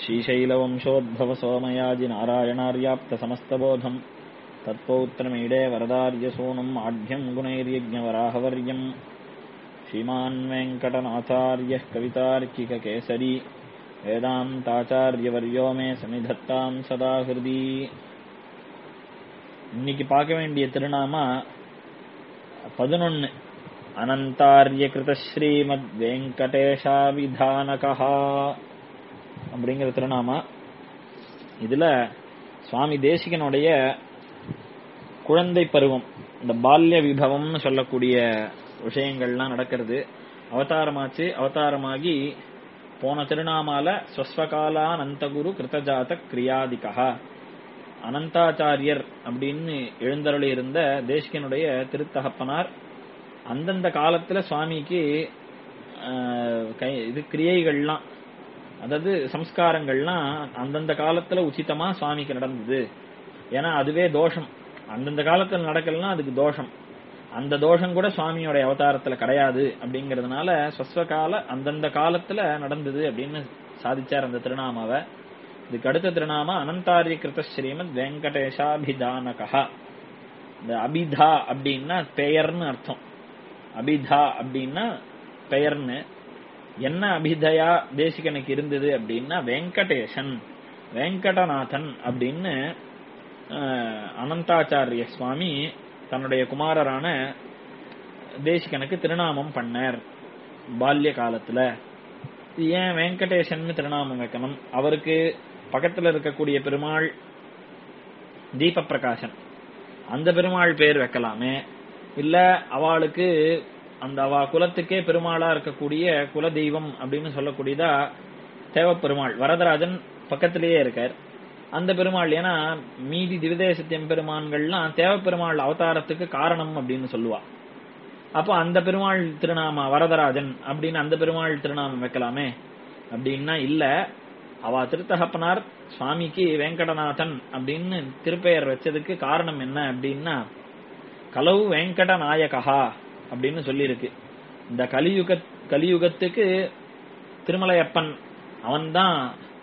श्रीशैलवंशोद्भव सोमयाजि नारायणार्याप्तसमस्तबोधम् तत्पौत्रमीडे वरदार्यसूनुम् आढ्यम् गुणैर्यज्ञवराहवर्यम् श्रीमान् वेङ्कटनाथार्यः कवितार्किककेसरी வேதாந்தாச்சாரியவரியோ மே சமிதத்தாம் சதா ஹிருதி இன்னைக்கு பார்க்க வேண்டிய திருநாமா பதினொன்னு அனந்தாரிய கிருத ஸ்ரீமத் வெங்கடேஷாவிதானகா அப்படிங்கிற திருநாமா இதுல சுவாமி தேசிகனுடைய குழந்தை பருவம் இந்த பால்ய விபவம்னு சொல்லக்கூடிய விஷயங்கள்லாம் நடக்கிறது அவதாரமாச்சு அவதாரமாகி போன திருநாமால ஸ்வஸ்வகாலானந்தகுரு கிருத்தஜாத கிரியாதிகா அனந்தாச்சாரியர் அப்படின்னு எழுந்தருளி இருந்த தேசிகனுடைய திருத்தகப்பனார் அந்தந்த காலத்துல சுவாமிக்கு இது கிரியைகள்லாம் அதாவது சம்ஸ்காரங்கள்லாம் அந்தந்த காலத்துல உச்சிதமா சுவாமிக்கு நடந்தது ஏன்னா அதுவே தோஷம் அந்தந்த காலத்துல நடக்கலன்னா அதுக்கு தோஷம் அந்த தோஷம் கூட சுவாமியோட அவதாரத்துல கிடையாது அப்படிங்கறதுனால ஸ்வஸ்வகால அந்தந்த காலத்துல நடந்தது அப்படின்னு சாதிச்சார் அந்த திருநாமாவை இதுக்கு அடுத்த திருநாம அனந்தாரிய கிருத ஸ்ரீமத் வெங்கடேஷாபிதானகா இந்த அபிதா அப்படின்னா பெயர்னு அர்த்தம் அபிதா அப்படின்னா பெயர்னு என்ன அபிதயா தேசிகனுக்கு இருந்தது அப்படின்னா வெங்கடேசன் வெங்கடநாதன் அப்படின்னு அனந்தாச்சாரிய சுவாமி தன்னுடைய குமாரரான தேசிகனுக்கு திருநாமம் பண்ணார் பால்ய காலத்துல ஏன் வெங்கடேசன் திருநாமம் வைக்கணும் அவருக்கு பக்கத்துல இருக்கக்கூடிய பெருமாள் தீப பிரகாசன் அந்த பெருமாள் பேர் வைக்கலாமே இல்ல அவளுக்கு அந்த அவ குலத்துக்கே பெருமாளா இருக்கக்கூடிய குல தெய்வம் அப்படின்னு சொல்லக்கூடியதா தேவப்பெருமாள் வரதராஜன் பக்கத்திலேயே இருக்கார் அந்த பெருமாள் ஏன்னா மீதி திவிதேசத்தியம் பெருமான்கள்லாம் தேவப்பெருமாள் அவதாரத்துக்கு காரணம் அப்படின்னு சொல்லுவா அப்போ அந்த பெருமாள் திருநாம வரதராஜன் அப்படின்னு அந்த பெருமாள் திருநாமம் வைக்கலாமே அப்படின்னா இல்ல அவ திருத்தகப்பனார் சுவாமிக்கு வெங்கடநாதன் அப்படின்னு திருப்பெயர் வச்சதுக்கு காரணம் என்ன அப்படின்னா கலவு வெங்கட நாயகா அப்படின்னு சொல்லியிருக்கு இந்த கலியுக கலியுகத்துக்கு திருமலையப்பன் அவன்தான்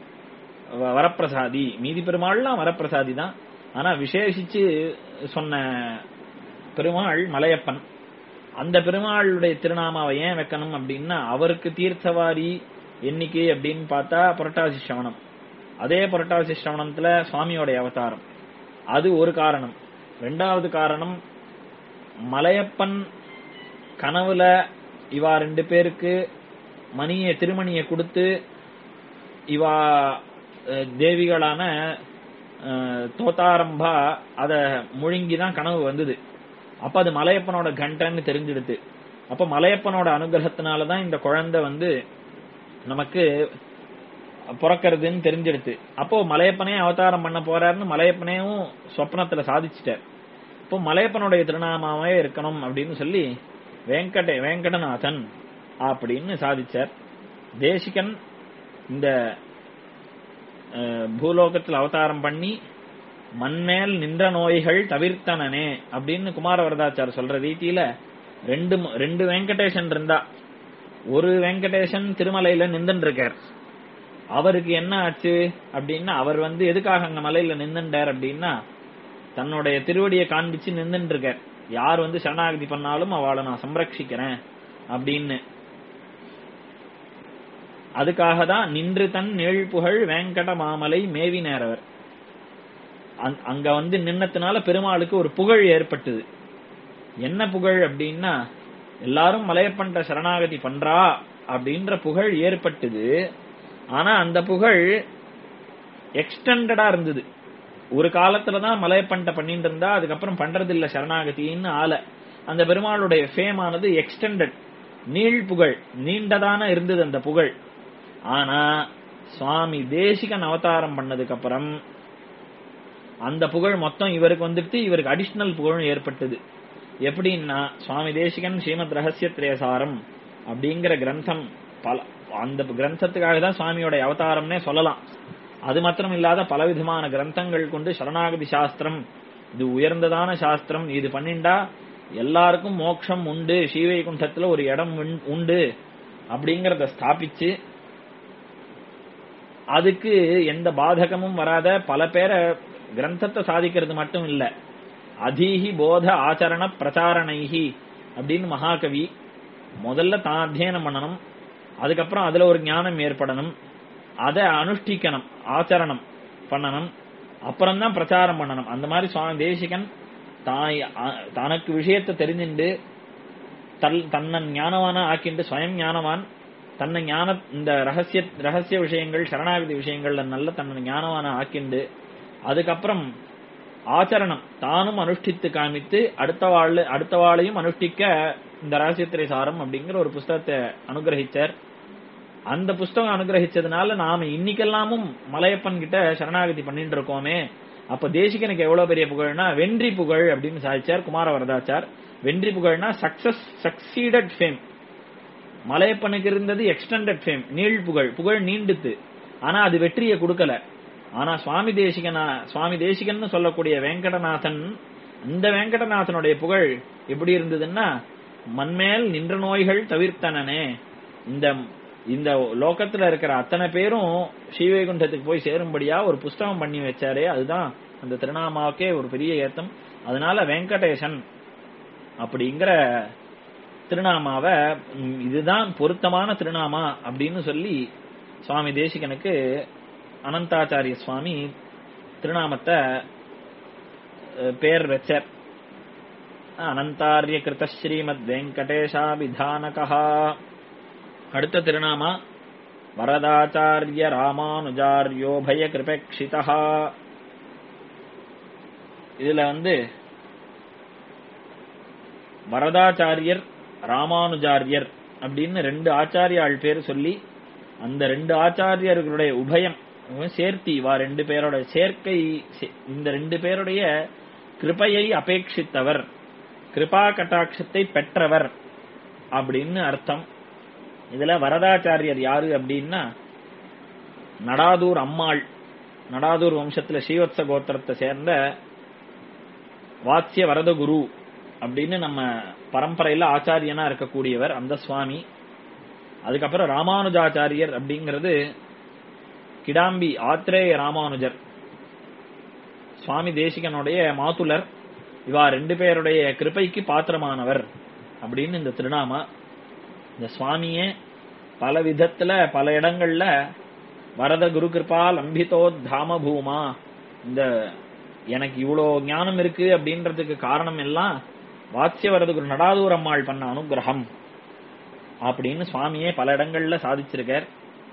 வரப்பிரசாதி மீதி பெருமாள்லாம் வரப்பிரசாதி தான் ஆனா விசேஷிச்சு சொன்ன பெருமாள் மலையப்பன் அந்த பெருமாளுடைய திருநாமாவை ஏன் வைக்கணும் அப்படின்னா அவருக்கு தீர்த்தவாரி எண்ணிக்கை அப்படின்னு பார்த்தா புரட்டாசி சிரவணம் அதே புரட்டாசி சிரவணத்துல சுவாமியோடைய அவதாரம் அது ஒரு காரணம் ரெண்டாவது காரணம் மலையப்பன் கனவுல இவா ரெண்டு பேருக்கு மணியை திருமணியை கொடுத்து இவா தேவிகளான தோத்தாரம்பா அத முழுங்கிதான் கனவு வந்தது அப்ப அது மலையப்பனோட கண்டன்னு தெரிஞ்சிடுது அப்ப மலையப்பனோட அனுகிரகத்தினாலதான் இந்த குழந்தை வந்து நமக்கு பிறக்கிறதுன்னு தெரிஞ்சிடுது அப்போ மலையப்பனே அவதாரம் பண்ண போறாருன்னு மலையப்பனையும் சொப்னத்துல சாதிச்சிட்டார் இப்போ மலையப்பனுடைய திருநாமாவே இருக்கணும் அப்படின்னு சொல்லி வெங்கடே வெங்கடநாதன் அப்படின்னு சாதிச்சார் தேசிகன் இந்த பூலோகத்தில் அவதாரம் பண்ணி மண்மேல் நின்ற நோய்கள் தவிர்த்தனனே அப்படின்னு குமாரவரதாச்சார் சொல்ற ரீதியில ரெண்டு ரெண்டு வெங்கடேசன் இருந்தா ஒரு வெங்கடேசன் திருமலையில நின்றுட்டு இருக்கார் அவருக்கு என்ன ஆச்சு அப்படின்னா அவர் வந்து எதுக்காக அங்க மலையில நின்றுட்டார் அப்படின்னா தன்னுடைய திருவடியை காண்பிச்சு நின்றுட்டு இருக்கார் யார் வந்து சரணாகதி பண்ணாலும் அவளை நான் சம்ரட்சிக்கிறேன் அப்படின்னு அதுக்காக தான் நின்று தன் நீழ்புகழ் வேங்கட மாமலை மேவி நேரவர் அங்க வந்து நின்னதுனால பெருமாளுக்கு ஒரு புகழ் ஏற்பட்டது என்ன புகழ் அப்படின்னா எல்லாரும் மலையப்பன்ற சரணாகதி பண்றா அப்படின்ற புகழ் ஏற்பட்டது ஆனா அந்த புகழ் எக்ஸ்டெண்டடா இருந்தது ஒரு காலத்துலதான் மலையப்பண்ட பண்ணிட்டு இருந்தா அதுக்கப்புறம் பண்றது இல்ல சரணாகதின்னு ஆல அந்த பெருமாளுடைய ஃபேம் ஆனது எக்ஸ்டெண்டட் நீள் புகழ் நீண்டதான இருந்தது அந்த புகழ் ஆனா சுவாமி தேசிகன் அவதாரம் பண்ணதுக்கு அப்புறம் அந்த புகழ் மொத்தம் இவருக்கு வந்துட்டு இவருக்கு அடிஷனல் புகழும் ஏற்பட்டது எப்படின்னா சுவாமி தேசிகன் ஸ்ரீமத் ரகசிய திரேசாரம் அப்படிங்கிற கிரந்தம் பல அந்த கிரந்தத்துக்காக தான் சுவாமியோட அவதாரம்னே சொல்லலாம் அது மாத்திரம் இல்லாத பலவிதமான கிரந்தங்கள் கொண்டு சரணாகதி சாஸ்திரம் இது உயர்ந்ததான சாஸ்திரம் இது பண்ணிண்டா எல்லாருக்கும் மோட்சம் உண்டு ஸ்ரீவைகுண்டத்துல ஒரு இடம் உண்டு அப்படிங்கறத ஸ்தாபிச்சு அதுக்கு எந்த பாதகமும் வராத பல பேரை கிரந்தத்தை சாதிக்கிறது மட்டும் இல்ல அதீஹி போத ஆச்சரண பிரச்சாரணைஹி அப்படின்னு மகாகவி முதல்ல தான் அத்தியனம் பண்ணணும் அதுக்கப்புறம் அதுல ஒரு ஞானம் ஏற்படணும் அதை அனுஷ்டிக்கணும் ஆச்சரணம் பண்ணணும் அப்புறம் தான் பிரச்சாரம் பண்ணணும் அந்த மாதிரி சுவாமி தேசிகன் தாய் அ- தனக்கு விஷயத்தை தெரிஞ்சுண்டு தல் தன்னை ஞானவானா ஆக்கிண்டு ஸ்வயம் ஞானவான் தன்னை ஞான இந்த ரகசிய ரகசிய விஷயங்கள் சரணாகதி விஷயங்கள்ல நல்ல தன்னை ஞானவானா ஆக்கிண்டு அதுக்கப்புறம் ஆச்சரணம் தானும் அனுஷ்டித்து காமித்து அடுத்த வாழ் அடுத்த வாளையும் அனுஷ்டிக்க இந்த ரகசியத்திரை சாரம் அப்படிங்கிற ஒரு புஸ்தகத்தை அனுகிரகிச்சார் அந்த புஸ்தகம் அனுகிரகிச்சதுனால நாம இன்னைக்கெல்லாமும் மலையப்பன் கிட்ட சரணாகதி பண்ணிட்டு இருக்கோமே அப்ப தேசிகனுக்கு எவ்வளவு பெரிய புகழ்னா வென்றி புகழ் அப்படின்னு சாதிச்சார் குமார வரதாச்சார் வென்றி புகழ்னா சக்சஸ் சக்சீடட் ஃபேம் மலையப்பனுக்கு இருந்தது எக்ஸ்டெண்டட் ஃபேம் நீள் புகழ் புகழ் நீண்டுத்து ஆனா அது வெற்றியை கொடுக்கல ஆனா சுவாமி தேசிகனா சுவாமி தேசிகன்னு சொல்லக்கூடிய வெங்கடநாதன் இந்த வெங்கடநாதனுடைய புகழ் எப்படி இருந்ததுன்னா மண்மேல் நின்ற நோய்கள் தவிர்த்தனனே இந்த இந்த லோகத்துல இருக்கிற அத்தனை பேரும் ஸ்ரீவைகுண்டத்துக்கு போய் சேரும்படியா ஒரு புஸ்தகம் பண்ணி வச்சாரே அதுதான் அந்த திருநாமாவுக்கே ஒரு பெரிய ஏத்தம் அதனால வெங்கடேசன் அப்படிங்கிற திருநாமாவை ம், இதுதான் பொருத்தமான திருநாமா அப்படின்னு சொல்லி சுவாமி தேசிகனுக்கு அனந்தாச்சாரிய சுவாமி திருநாமத்தை அஹ், பேர் வச்சார் அனந்தாரிய கிருத ஸ்ரீமத் வெங்கடேஷாபிதானகா அடுத்த திருநாமா வரதாச்சாரிய ராமானுஜாரியோபய கிருபேக்ஷிதா இதுல வந்து வரதாச்சாரியர் ராமானுஜாரியர் அப்படின்னு ரெண்டு ஆச்சாரியாள் பேர் சொல்லி அந்த ரெண்டு ஆச்சாரியர்களுடைய உபயம் சேர்த்தி வா ரெண்டு பேரோட சேர்க்கை சே- இந்த ரெண்டு பேருடைய கிருபையை அபேட்சித்தவர் கிருபா கட்டாட்சத்தை பெற்றவர் அப்படின்னு அர்த்தம் இதுல வரதாச்சாரியர் யாரு அப்படின்னா நடாதூர் அம்மாள் நடாதூர் வம்சத்துல ஸ்ரீவத்ச கோத்திரத்தை சேர்ந்த வாத்ய வரதகுரு அப்படின்னு நம்ம பரம்பரையில ஆச்சாரியனா இருக்கக்கூடியவர் அந்த சுவாமி அதுக்கப்புறம் ராமானுஜாச்சாரியர் அப்படிங்கிறது கிடாம்பி ஆத்ரேய ராமானுஜர் சுவாமி தேசிகனுடைய மாதுலர் இவா ரெண்டு பேருடைய கிருபைக்கு பாத்திரமானவர் அப்படின்னு இந்த திருநாமா இந்த சுவாமியே பல விதத்துல பல இடங்கள்ல வரத குரு கிருபா லம்பிதோ தாம பூமா இந்த எனக்கு இவ்வளோ ஞானம் இருக்கு அப்படின்றதுக்கு காரணம் எல்லாம் வாத்ய வரத குரு நடாதூர் அம்மாள் பண்ண அனுகிரகம் அப்படின்னு சுவாமியே பல இடங்கள்ல சாதிச்சிருக்கார்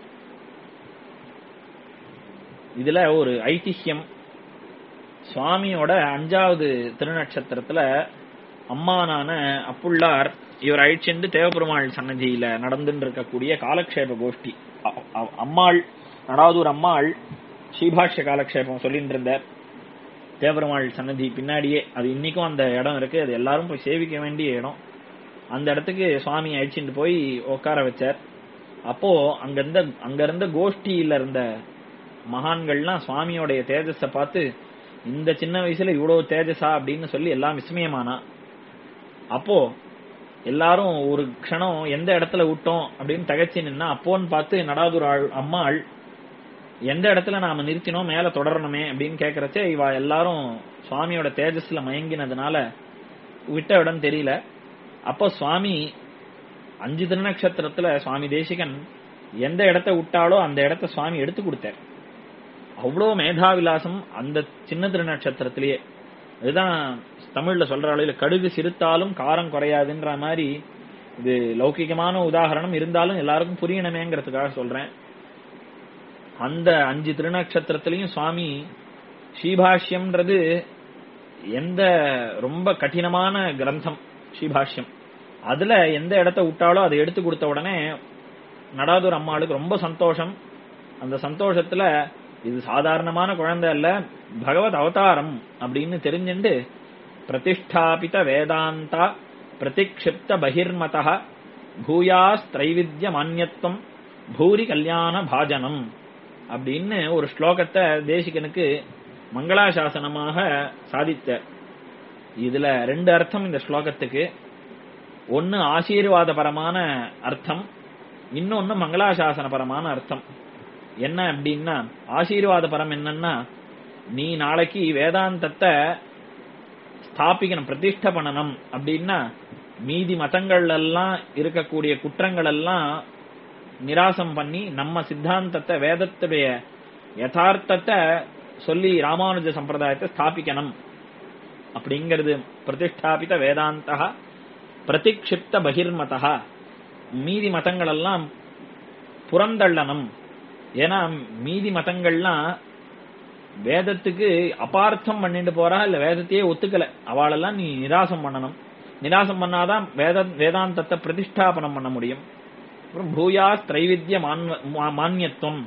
இதுல ஒரு ஐதிஹ்யம் சுவாமியோட அஞ்சாவது திருநட்சத்திரத்துல அம்மானான அப்புள்ளார் இவர் அழிச்சென்று தேவபெருமாள் சன்னதியில நடந்துட்டு இருக்கக்கூடிய காலக்ஷேப கோஷ்டி அ- அ- அம்மாள் நடாதூர் அம்மாள் ஸ்ரீபாஷ்ய காலக்ஷேபம் சொல்லிட்டு இருந்தார் தேவபெருமாள் சன்னதி பின்னாடியே அது இன்னைக்கும் அந்த இடம் இருக்கு அது எல்லாரும் போய் சேவிக்க வேண்டிய இடம் அந்த இடத்துக்கு சுவாமி அழிச்சுட்டு போய் உட்கார வச்சார் அப்போ அங்க இருந்த அங்க இருந்த கோஷ்டியில இருந்த மகான்கள்லாம் சுவாமியோடைய தேஜஸ பார்த்து இந்த சின்ன வயசுல இவ்வளவு தேஜஸா அப்படின்னு சொல்லி எல்லாம் விஸ்மயமானா அப்போ எல்லாரும் ஒரு க்ஷணம் எந்த இடத்துல விட்டோம் அப்படின்னு தகச்சு நின்னா அப்போன்னு பார்த்து நடாதுர் ஆள் அம்மாள் எந்த இடத்துல நாம நிறுத்தினோம் மேல தொடரணுமே அப்படின்னு கேக்குறச்சே இவ எல்லாரும் சுவாமியோட தேஜஸ்ல மயங்கினதுனால விட்ட இடம் தெரியல அப்போ சுவாமி அஞ்சு திருநக்ஷத்திரத்துல சுவாமி தேசிகன் எந்த இடத்த விட்டாலோ அந்த இடத்த சுவாமி எடுத்து கொடுத்தார் அவ்வளோ மேதாவிலாசம் அந்த சின்ன திருநட்சத்திரத்திலேயே இதுதான் தமிழ்ல சொல்ற அளவுல கடுகு சிறுத்தாலும் காரம் குறையாதுன்ற மாதிரி இது லௌகிகமான உதாகரணம் இருந்தாலும் எல்லாருக்கும் புரியணுமேங்கிறதுக்காக சொல்றேன் அந்த அஞ்சு திருநட்சத்திரத்திலையும் சுவாமி ஸ்ரீபாஷ்யம்ன்றது எந்த ரொம்ப கடினமான கிரந்தம் ஸ்ரீபாஷ்யம் அதுல எந்த இடத்த விட்டாலோ அதை எடுத்து கொடுத்த உடனே நடாதூர் அம்மாளுக்கு ரொம்ப சந்தோஷம் அந்த சந்தோஷத்துல இது சாதாரணமான குழந்தை அல்ல பகவத் அவதாரம் அப்படின்னு தெரிஞ்சுண்டு பிரதிஷ்டாபித வேதாந்தா பிரதிக்ஷிப்த பகிர்மதா பூயாஸ் திரைவித்ய மான்யத்துவம் பூரி கல்யாண பாஜனம் அப்படின்னு ஒரு ஸ்லோகத்தை தேசிகனுக்கு மங்களாசாசனமாக சாதித்தார் இதுல ரெண்டு அர்த்தம் இந்த ஸ்லோகத்துக்கு ஒன்னு ஆசீர்வாதபரமான அர்த்தம் இன்னொன்னு மங்களாசாசனபரமான அர்த்தம் என்ன அப்படின்னா ஆசீர்வாத பரம் என்னன்னா நீ நாளைக்கு வேதாந்தத்தை ஸ்தாபிக்கணும் பிரதிஷ்ட பண்ணணும் அப்படின்னா மீதி மதங்கள் எல்லாம் இருக்கக்கூடிய குற்றங்கள் எல்லாம் நிராசம் பண்ணி நம்ம சித்தாந்தத்தை வேதத்துடைய யதார்த்தத்தை சொல்லி ராமானுஜ சம்பிரதாயத்தை ஸ்தாபிக்கணும் அப்படிங்கிறது பிரதிஷ்டாபித வேதாந்தா பிரதிக்ஷிப்த பகிர்மதா மீதி மதங்கள் எல்லாம் புறந்தள்ளணும் ஏன்னா மீதி மதங்கள்லாம் வேதத்துக்கு அபார்த்தம் பண்ணிட்டு போறா இல்ல வேதத்தையே ஒத்துக்கல அவளெல்லாம் நீ நிராசம் பண்ணணும் நிராசம் பண்ணாதான் வேத வேதாந்தத்தை பிரதிஷ்டாபனம் பண்ண முடியும் அப்புறம் பூயா திரைவித்ய மான்வ- மா- மான்யத்துவம்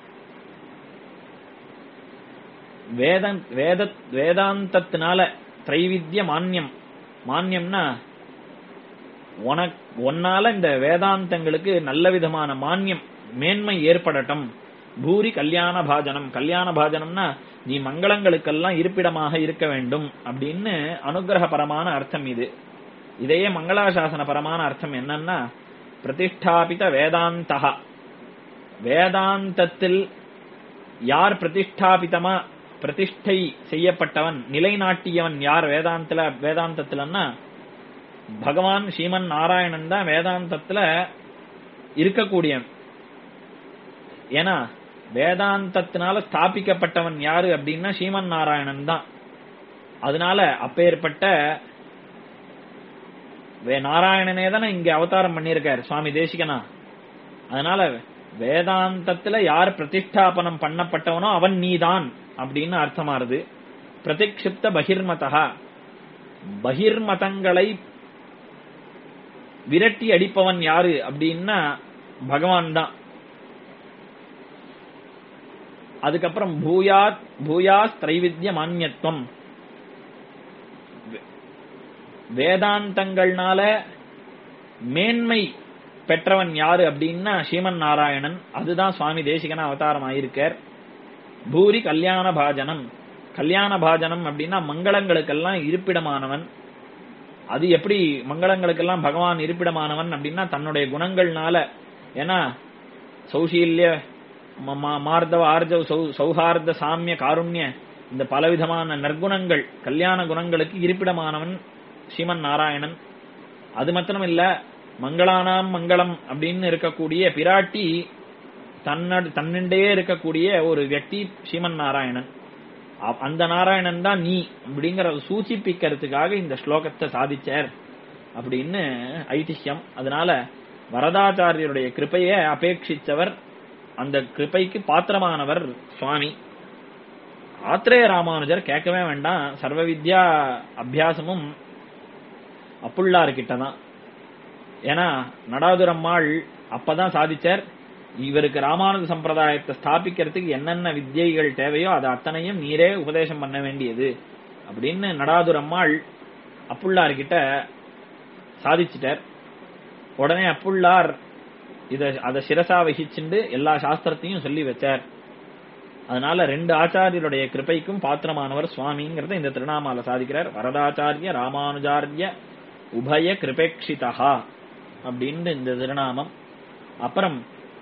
வேத வேத வேதாந்தத்தினால திரைவித்ய மான்யம் மான்யம்னா உனக் உன்னால இந்த வேதாந்தங்களுக்கு நல்ல விதமான மான்யம் மேன்மை ஏற்படட்டும் பூரி கல்யாண பாஜனம் கல்யாண பாஜனம்னா நீ மங்களங்களுக்கெல்லாம் இருப்பிடமாக இருக்க வேண்டும் அப்படின்னு அனுகிரகபரமான அர்த்தம் இது இதையே மங்களாசாசன பரமான அர்த்தம் என்னன்னா பிரதிஷ்டாபித வேதாந்தா வேதாந்தத்தில் யார் பிரதிஷ்டாபிதமா பிரதிஷ்டை செய்யப்பட்டவன் நிலைநாட்டியவன் யார் வேதாந்தத்துல வேதாந்தத்துலன்னா பகவான் ஸ்ரீமன் நாராயணன் தான் வேதாந்தத்துல இருக்கக்கூடியவன் ஏன்னா வேதாந்தத்தினால ஸ்தாபிக்கப்பட்டவன் யாரு அப்படின்னா ஸ்ரீமன் நாராயணன் தான் அதனால அப்பேற்பட்ட வே- நாராயணனே தானே இங்க அவதாரம் பண்ணியிருக்காரு சுவாமி தேசிகனா அதனால வேதாந்தத்துல யார் பிரதிஷ்டாபனம் பண்ணப்பட்டவனோ அவன் நீதான் அப்படின்னு அர்த்தமாறுது பிரதிக்ஷிப்த பகிர்மதா பகிர்மதங்களை விரட்டி அடிப்பவன் யாரு அப்படின்னா பகவான் தான் அதுக்கப்புறம் பூயாத் பூயாஸ் திரைவித்ய மான்யத்துவம் வே- வேதாந்தங்கள்னால மேன்மை பெற்றவன் யாரு அப்படின்னா ஸ்ரீமன் நாராயணன் அதுதான் சுவாமி தேசிகன அவதாரம் ஆயிருக்கார் பூரி கல்யாண பாஜனம் கல்யாண பாஜனம் அப்படின்னா மங்களங்களுக்கெல்லாம் இருப்பிடமானவன் அது எப்படி மங்களங்களுக்கெல்லாம் பகவான் இருப்பிடமானவன் அப்படின்னா தன்னுடைய குணங்கள்னால ஏன்னா சௌஷீல்ய ம- மா- மார்தவ ஆர்ஜவ் சௌ- சௌஹார்த சாமிய காருண்ய இந்த பலவிதமான நற்குணங்கள் கல்யாண குணங்களுக்கு இருப்பிடமானவன் ஸ்ரீமன் நாராயணன் அது மாத்திரம் இல்ல மங்களானாம் மங்களம் அப்படின்னு இருக்கக்கூடிய பிராட்டி தன்னடு தன்னிண்டே இருக்கக்கூடிய ஒரு வியக்தி ஸ்ரீமன் நாராயணன் அ- அந்த நாராயணன் தான் நீ அப்படிங்கறத சூச்சிப்பிக்கிறதுக்காக இந்த ஸ்லோகத்தை சாதிச்சார் அப்படின்னு ஐதிஹ்யம் அதனால வரதாச்சாரியருடைய கிருபையை அபேட்சிச்சவர் அந்த கிருபைக்கு பாத்திரமானவர் சுவாமி ஆத்ரேய ராமானுஜர் கேட்கவே வேண்டாம் சர்வ வித்யா அபியாசமும் அப்புள்ளார் கிட்டதான் ஏன்னா நடாதுரம்மாள் அப்பதான் சாதிச்சார் இவருக்கு ராமானுஜ சம்பிரதாயத்தை ஸ்தாபிக்கிறதுக்கு என்னென்ன வித்யைகள் தேவையோ அது அத்தனையும் நீரே உபதேசம் பண்ண வேண்டியது அப்படின்னு நடாதுரம்மாள் அப்புள்ளார் கிட்ட சாதிச்சிட்டார் உடனே அப்புள்ளார் இத அத சிரசா வகிச்சுண்டு எல்லா சாஸ்திரத்தையும் சொல்லி வச்சார் அதனால ரெண்டு ஆச்சாரியருடைய கிருபைக்கும் பாத்திரமானவர் சுவாமிங்கிறத இந்த திருநாமால சாதிக்கிறார் வரதாச்சாரிய ராமானுஜாரிய உபய கிருபேக்ஷிதா அப்படின்னு இந்த திருநாமம் அப்புறம்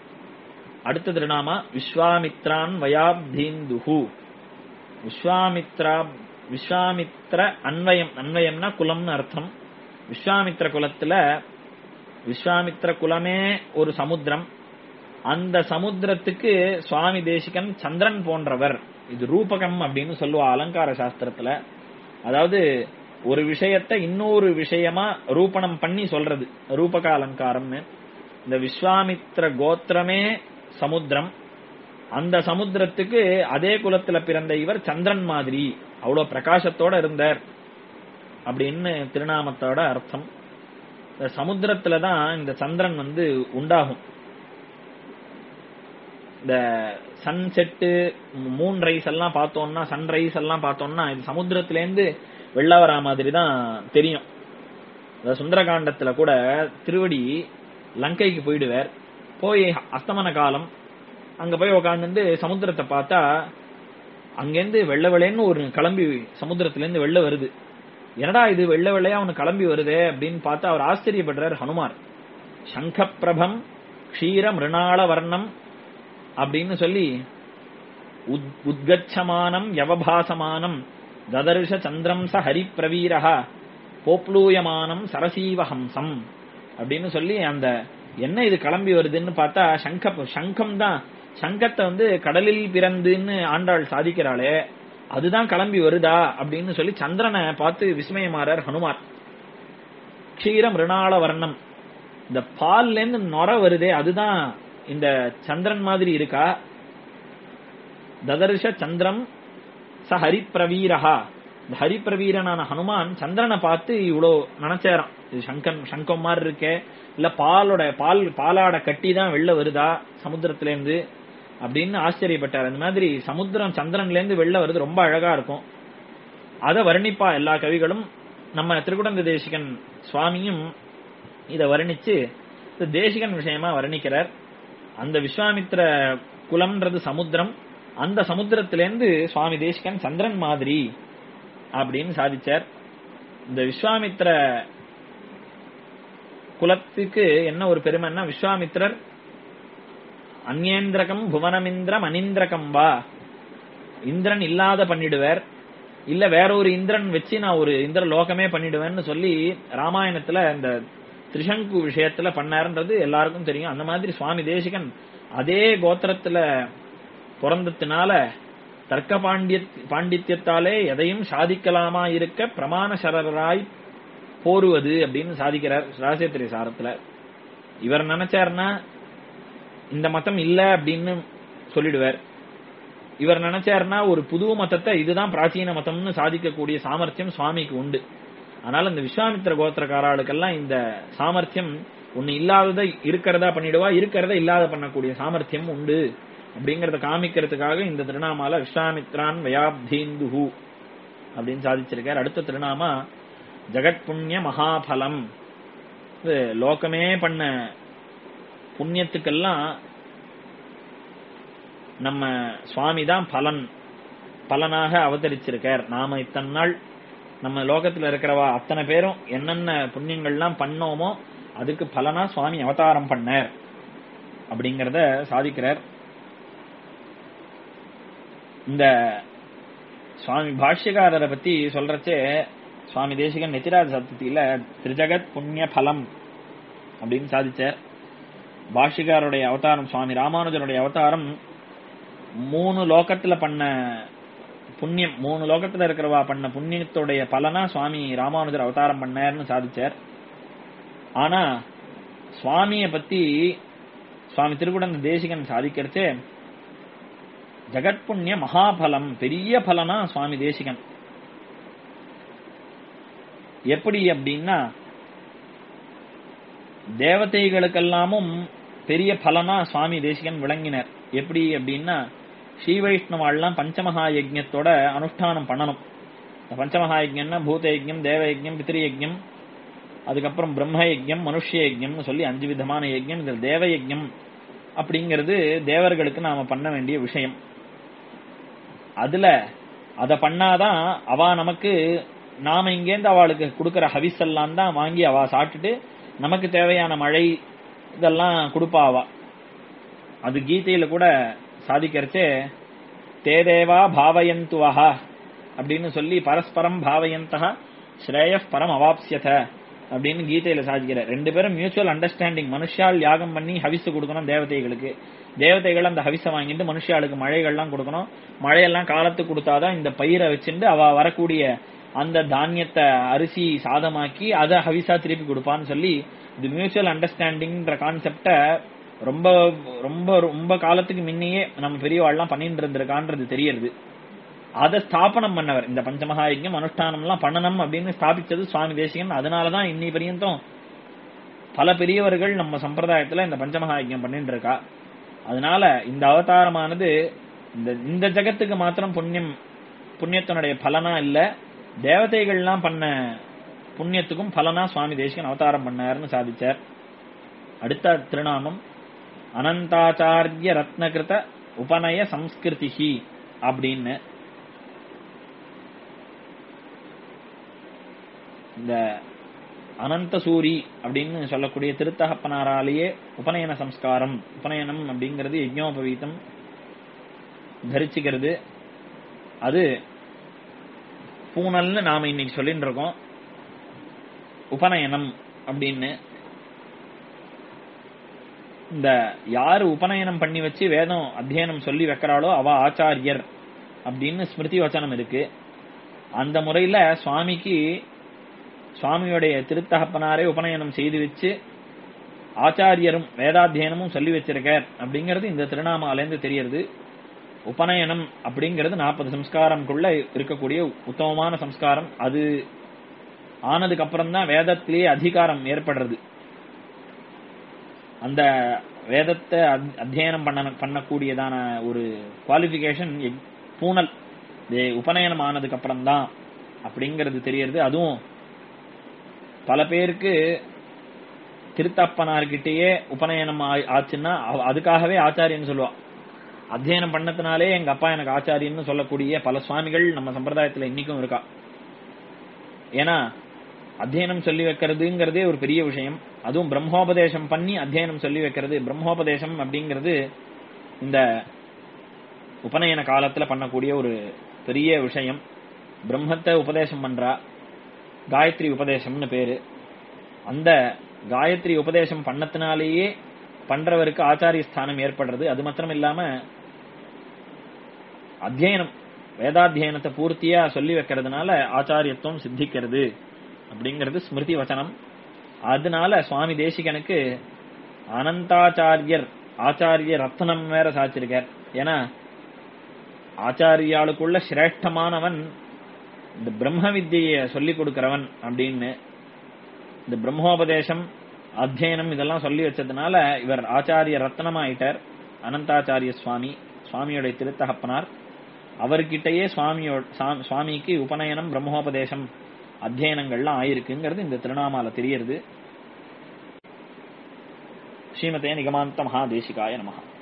அடுத்த திருநாமா விஸ்வாமித்ரான் வயாப்தீந்துஹு விஸ்வாமித்ரா விஸ்வாமித்ர அன்வயம் அன்வயம்னா குலம்னு அர்த்தம் விஸ்வாமித்ர குலத்துல விஸ்வாமித்ர குலமே ஒரு சமுத்திரம் அந்த சமுத்திரத்துக்கு சுவாமி தேசிகன் சந்திரன் போன்றவர் இது ரூபகம் அப்படின்னு சொல்லுவா அலங்கார சாஸ்திரத்துல அதாவது ஒரு விஷயத்தை இன்னொரு விஷயமா ரூபணம் பண்ணி சொல்றது ரூபக அலங்காரம்னு இந்த விஸ்வாமித்ர கோத்திரமே சமுத்திரம் அந்த சமுத்திரத்துக்கு அதே குலத்துல பிறந்த இவர் சந்திரன் மாதிரி அவ்வளவு பிரகாசத்தோட இருந்தார் அப்படின்னு திருநாமத்தோட அர்த்தம் இந்த சமுத்திரத்துல தான் இந்த சந்திரன் வந்து உண்டாகும் இந்த சன் செட்டு மூன் ரைஸ் எல்லாம் பார்த்தோம்னா சன் ரைஸ் எல்லாம் பார்த்தோம்னா இது சமுத்திரத்துல இருந்து வெள்ள வரா மாதிரி தான் தெரியும் இந்த சுந்தரகாண்டத்துல கூட திருவடி லங்கைக்கு போயிடுவார் போய் அஸ்தமன காலம் அங்க போய் உக்காந்துட்டு சமுத்திரத்தை பார்த்தா அங்கேருந்து வெள்ள வெள்ளைன்னு ஒரு கிளம்பி சமுத்திரத்துல இருந்து வெள்ள வருது என்னடா இது வெள்ள வெள்ளையா அவனு கிளம்பி வருதே அப்படின்னு பார்த்தா அவர் ஆச்சரியப்படுறார் ஹனுமார் சங்கப்பிரபம் க்ஷீர மிருணாள வர்ணம் அப்படின்னு சொல்லி உத்- உத்கச்சமானம் யவபாசமானம் ததர்ஷ சந்திரம் ச ஹரிப்பிரவீரஹ போப்ளூயமானம் சரசீவஹம்சம் அப்படின்னு சொல்லி அந்த என்ன இது கிளம்பி வருதுன்னு பார்த்தா சங்க சங்கம் தான் சங்கத்தை வந்து கடலில் பிறந்துன்னு ஆண்டாள் சாதிக்கிறாளே அதுதான் கிளம்பி வருதா அப்படின்னு சொல்லி சந்திரனை பார்த்து விஸ்மயமாறார் ஹனுமார் க்ஷீர மிருணாள வர்ணம் இந்த பால்ல இருந்து நொர வருதே அதுதான் இந்த சந்திரன் மாதிரி இருக்கா ததர்ஷ சந்திரம் ச ஹரிப்பிரவீரஹா இந்த ஹரிப்பிரவீரனான ஹனுமான் சந்திரனை பார்த்து இவ்வளோ நினைச்சாராம் இது சங்கன் சங்கம் மாதிரி இருக்கே இல்ல பாலோட பால் பாலாட கட்டி தான் வெளில வருதா சமுத்திரத்துல இருந்து அப்படின்னு ஆச்சரியப்பட்டார் அந்த மாதிரி சமுத்திரம் சந்திரன்ல இருந்து வெளில வருது ரொம்ப அழகா இருக்கும் அதை வர்ணிப்பா எல்லா கவிகளும் நம்ம திருக்குடந்த தேசிகன் சுவாமியும் இத வர்ணிச்சு இந்த தேசிகன் விஷயமா வர்ணிக்கிறார் அந்த விஸ்வாமித்திர குலம்ன்றது சமுத்திரம் அந்த சமுத்திரத்திலேருந்து சுவாமி தேசிகன் சந்திரன் மாதிரி அப்படின்னு சாதிச்சார் இந்த விஸ்வாமித்திர குலத்துக்கு என்ன ஒரு பெருமைன்னா விஸ்வாமித்திரர் அந்நேந்திரகம் புவனமிந்திரம் அனிந்திரகம் வா இந்திரன் இல்லாத பண்ணிடுவார் இல்ல வேற ஒரு இந்திரன் வச்சு நான் ஒரு இந்திர லோகமே பண்ணிடுவேன்னு சொல்லி ராமாயணத்துல இந்த திரிசங்கு விஷயத்துல பண்ணாருன்றது எல்லாருக்கும் தெரியும் அந்த மாதிரி சுவாமி தேசிகன் அதே கோத்திரத்துல பிறந்ததுனால தர்க்க பாண்டிய பாண்டித்யத்தாலே எதையும் சாதிக்கலாமா இருக்க பிரமாண சரராய் போருவது அப்படின்னு சாதிக்கிறார் ராசேத்திரி சாரத்துல இவர் நினைச்சாருன்னா இந்த மதம் இல்ல அப்படின்னு சொல்லிடுவார் இவர் நினைச்சாருன்னா ஒரு புது மதத்தை இதுதான் பிராச்சீன மதம்னு சாதிக்கக்கூடிய சாமர்த்தியம் சுவாமிக்கு உண்டு அதனால இந்த விஸ்வாமித்திர கோத்திரக்காராளுக்கெல்லாம் இந்த சாமர்த்தியம் ஒண்ணு இல்லாததை இருக்கிறதா பண்ணிடுவா இருக்கிறத இல்லாத பண்ணக்கூடிய சாமர்த்தியம் உண்டு அப்படிங்கறத காமிக்கிறதுக்காக இந்த திருநாமால விஸ்வாமித்ரான் வயாப்தீந்துஹு அப்படின்னு சாதிச்சிருக்கார் அடுத்த திருநாமா ஜெகத் புண்ணிய மகாபலம் இது லோகமே பண்ண புண்ணியத்துக்கெல்லாம் நம்ம சுவாமி தான் பலன் பலனாக அவதரிச்சிருக்கார் நாம இத்தனை நாள் நம்ம லோகத்துல இருக்கிறவா அத்தனை பேரும் என்னென்ன புண்ணியங்கள்லாம் பண்ணோமோ அதுக்கு பலனா சுவாமி அவதாரம் பண்ணார் அப்படிங்கறத சாதிக்கிறார் இந்த சுவாமி பாஷ்யகாரரை பத்தி சொல்றச்சே சுவாமி தேசிகன் நெத்திராஜ சப்தத்தில திரிஜகத் புண்ணிய பலம் அப்படின்னு சாதிச்சார் பாஷ்யகாருடைய அவதாரம் சுவாமி ராமானுஜருடைய அவதாரம் மூணு லோகத்துல பண்ண புண்ணியம் மூணு லோகத்துல இருக்கிறவா பண்ண புண்ணியத்துடைய பலனா சுவாமி ராமானுஜர் அவதாரம் பண்ணார்னு சாதிச்சார் ஆனா சுவாமிய பத்தி சுவாமி திருக்குடந்த தேசிகன் சாதிக்கிறச்சே ஜெகத் புண்ணிய மகாபலம் பெரிய பலனா சுவாமி தேசிகன் எப்படி அப்படின்னா தேவதைகளுக்கெல்லாமும் பெரிய பலனா சுவாமி தேசிகன் விளங்கினர் எப்படி அப்படின்னா ஸ்ரீ வைஷ்ணவாள்லாம் பஞ்சமகா யஜ்யத்தோட அனுஷ்டானம் பண்ணணும் இந்த பஞ்சமகா யஜ்யம்னா பூத யஜ்யம் தேவ யஜ்யம் பித்திரு யஜ்யம் அதுக்கப்புறம் பிரம்ம யஜ்யம் மனுஷ்ய யஜ்யம்னு சொல்லி அஞ்சு விதமான யஜ்யம் இதில் தேவ யஜ்யம் அப்படிங்கிறது தேவர்களுக்கு நாம பண்ண வேண்டிய விஷயம் அதுல அத பண்ணாதான் அவ நமக்கு நாம இங்கேருந்து அவளுக்கு கொடுக்கற ஹவிஸ் எல்லாம் தான் வாங்கி அவ சாப்பிட்டுட்டு நமக்கு தேவையான மழை இதெல்லாம் கொடுப்பா அவ அது கீதையில கூட சாதிக்கிறச்சே தேதேவா பாவயந்துவஹா அப்படின்னு சொல்லி பரஸ்பரம் பாவயந்தா ஸ்ரேய பரம் அவாப்சியத அப்படின்னு கீதையில சாதிக்கிற ரெண்டு பேரும் மியூச்சுவல் அண்டர்ஸ்டாண்டிங் மனுஷால் யாகம் பண்ணி ஹவிஸ் கொடுக்கணும் தேவதைகளுக்கு தேவதைகள் அந்த ஹவிஸை வாங்கிட்டு மனுஷாளுக்கு மழைகள்லாம் கொடுக்கணும் மழையெல்லாம் காலத்துக்கு கொடுத்தாதான் இந்த பயிரை வச்சுட்டு அவ வரக்கூடிய அந்த தானியத்தை அரிசி சாதமாக்கி அதை ஹவிஸா திருப்பி கொடுப்பான்னு சொல்லி இது மியூச்சுவல் அண்டர்ஸ்டாண்டிங்ன்ற கான்செப்ட ரொம்ப ரொம்ப ரொம்ப காலத்துக்கு முன்னையே நம்ம பெரியவாள்லாம் பண்ணிட்டு இருந்திருக்கான்றது தெரியறது அதை ஸ்தாபனம் பண்ணவர் இந்த பஞ்சமகாயஜம் அனுஷ்டானம் எல்லாம் பண்ணணும் அப்படின்னு ஸ்தாபிச்சது சுவாமி தேசிகன் அதனாலதான் இன்னி பரியந்தம் பல பெரியவர்கள் நம்ம சம்பிரதாயத்துல இந்த பஞ்சமகாயஜம் பண்ணிட்டு இருக்கா அதனால இந்த அவதாரமானது இந்த இந்த ஜகத்துக்கு மாத்திரம் புண்ணியம் புண்ணியத்தினுடைய பலனா இல்ல தேவதைகள்லாம் பண்ண புண்ணியத்துக்கும் பலனா சுவாமி தேசிகன் அவதாரம் பண்ணாருன்னு சாதிச்சார் அடுத்த திருநாமம் அனந்தாச்சாரிய ரத்னகிருத உபநய சம்ஸ்கிருதிஹி அப்படின்னு இந்த அனந்த சூரி அப்படின்னு சொல்லக்கூடிய திருத்தகப்பனாராலேயே உபநயன சம்ஸ்காரம் உபநயனம் அப்படிங்கிறது யஜ்ஞோபவீதம் தரிச்சுக்கிறது அது பூனல்னு நாம இன்னைக்கு சொல்லிட்டு இருக்கோம் உபநயனம் அப்படின்னு இந்த யாரு உபநயனம் பண்ணி வச்சு வேதம் அத்தியனம் சொல்லி வைக்கிறாளோ அவ ஆச்சாரியர் அப்படின்னு ஸ்மிருதி வச்சனம் இருக்கு அந்த முறையில சுவாமிக்கு சுவாமியுடைய திருத்தகப்பனாரே உபநயனம் செய்து வச்சு ஆச்சாரியரும் வேதாத்தியனமும் சொல்லி வச்சிருக்கார் அப்படிங்கிறது இந்த திருநாமாலேருந்து தெரியறது உபநயனம் அப்படிங்கிறது நாற்பது சம்ஸ்காரம்குள்ள இருக்கக்கூடிய உத்தமமான சம்ஸ்காரம் அது ஆனதுக்கு அப்புறம் தான் வேதத்திலேயே அதிகாரம் ஏற்படுறது அந்த வேதத்தை அத்- அத்தியனம் பண்ண பண்ணக்கூடியதான ஒரு குவாலிஃபிகேஷன் பூனல் இது உபநயனம் ஆனதுக்கு அப்புறம் தான் அப்படிங்கிறது தெரியறது அதுவும் பல பேருக்கு திருத்தப்பனார்கிட்டயே உபநயனம் ஆ- ஆச்சுன்னா அவ- அதுக்காகவே ஆச்சாரியன்னு சொல்லுவா அத்தியனம் பண்ணதுனாலே எங்க அப்பா எனக்கு ஆச்சாரியன்னு சொல்லக்கூடிய பல சுவாமிகள் நம்ம சம்பிரதாயத்துல இன்னைக்கும் இருக்கா ஏன்னா அத்தியனம் சொல்லி வைக்கிறதுங்கிறதே ஒரு பெரிய விஷயம் அதுவும் பிரம்மோபதேசம் பண்ணி அத்தியனம் சொல்லி வைக்கிறது பிரம்மோபதேசம் அப்படிங்கிறது இந்த உபநயன காலத்துல பண்ணக்கூடிய ஒரு பெரிய விஷயம் பிரம்மத்தை உபதேசம் பண்றா காயத்ரி உபதேசம்னு பேரு அந்த காயத்ரி உபதேசம் பண்ணத்தினாலேயே பண்றவருக்கு ஆச்சாரிய ஸ்தானம் ஏற்படுறது அது மாத்திரம் இல்லாம அத்தியனம் வேதாத்தியனத்தை பூர்த்தியா சொல்லி வைக்கிறதுனால ஆச்சாரியத்துவம் சித்திக்கிறது அப்படிங்கிறது ஸ்மிருதி வச்சனம் அதனால சுவாமி தேசிகனுக்கு அனந்தாச்சாரியர் ஆச்சாரிய ரத்னம் வேற சாச்சிருக்கார் ஏன்னா ஆச்சாரியாளுக்குள்ள சிரேஷ்டமானவன் இந்த பிரம்ம வித்தியை சொல்லிக் கொடுக்கிறவன் அப்படின்னு இந்த பிரம்மோபதேசம் அத்தியனம் இதெல்லாம் சொல்லி வச்சதுனால இவர் ஆச்சாரிய ரத்னமாயிட்டார் அனந்தாச்சாரிய சுவாமி சுவாமியோட திருத்தகப்பனார் அவர்கிட்டயே சுவாமியோ சா- சுவாமிக்கு உபநயனம் பிரம்மோபதேசம் அத்தியனங்கள்லாம் ஆயிருக்குங்கிறது இந்த திருநாமால தெரியறது ஸ்ரீமதே நிகமாந்த மகாதேசிகாய நமஹா